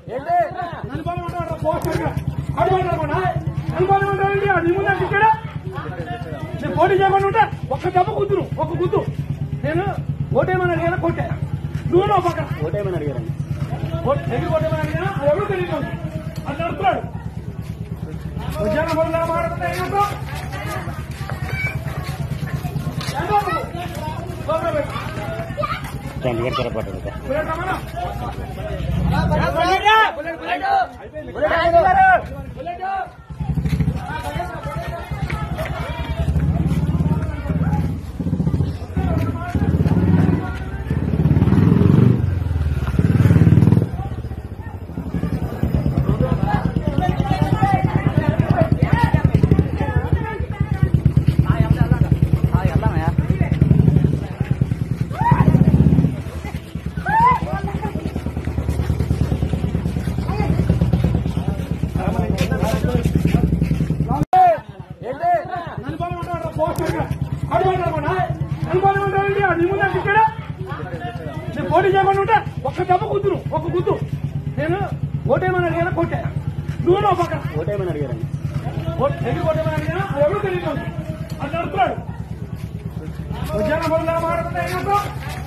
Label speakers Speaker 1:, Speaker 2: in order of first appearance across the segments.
Speaker 1: అనుకోని ఉంటాడు పోస్టర్గా అడుగుంటామన్నా అనుకోని ఉంటాడండి అది ముందు ఇక్కడ నేను పోటీ చేయకుండా ఉంటే ఒక్క దెబ్బ కుదురు ఒక గుద్దు నేను ఓటేమని అడిగాను కొట్టా నువ్వు నా పక్కన
Speaker 2: ఓటేమని అడిగారండి
Speaker 1: ఓట్- ఎగిరి కొట్టేమని అడిగాను అది ఎవరు తెలియదు అది నడుస్తున్నాడు వచ్చాను మొదలు మాట్లాడుతున్నా ఏంటో ఏంటో లోపల పెట్టు.
Speaker 2: చండీగఢ్ పొరపాటు సార్
Speaker 1: బుల్లెట్ రమ్మన్నా. అనుకోని ఉంటాడు పోస్టర్గా అడుగుంటామన్నా అనుకోని ఉంటాడండి అది ముందు ఇక్కడ నేను పోటీ చేయకుండా ఉంటే ఒక్క దెబ్బ కుదురు ఒక గుద్దు నేను ఓటేమని అడిగాను కొట్టా నువ్వు నా పక్కన
Speaker 2: ఓటేమని అడిగారండి
Speaker 1: ఓట్- ఎగిరి కొట్టేమని అడిగాను అది ఎవరు తెలియదు అది నడుస్తున్నాడు వచ్చాను మొదలు మాట్లాడుతున్నా ఏంటో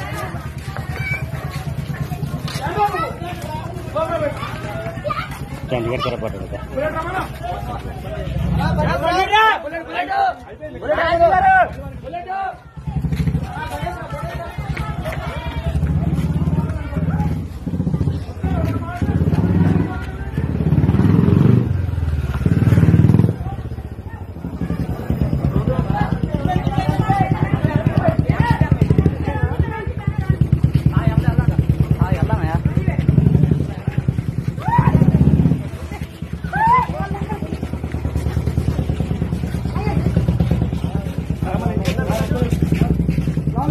Speaker 1: ఏంటో లోపల పెట్టు.
Speaker 2: చండీగఢ్ పొరపాటు సార్
Speaker 1: బుల్లెట్ రమ్మన్నా. బుల్లెట్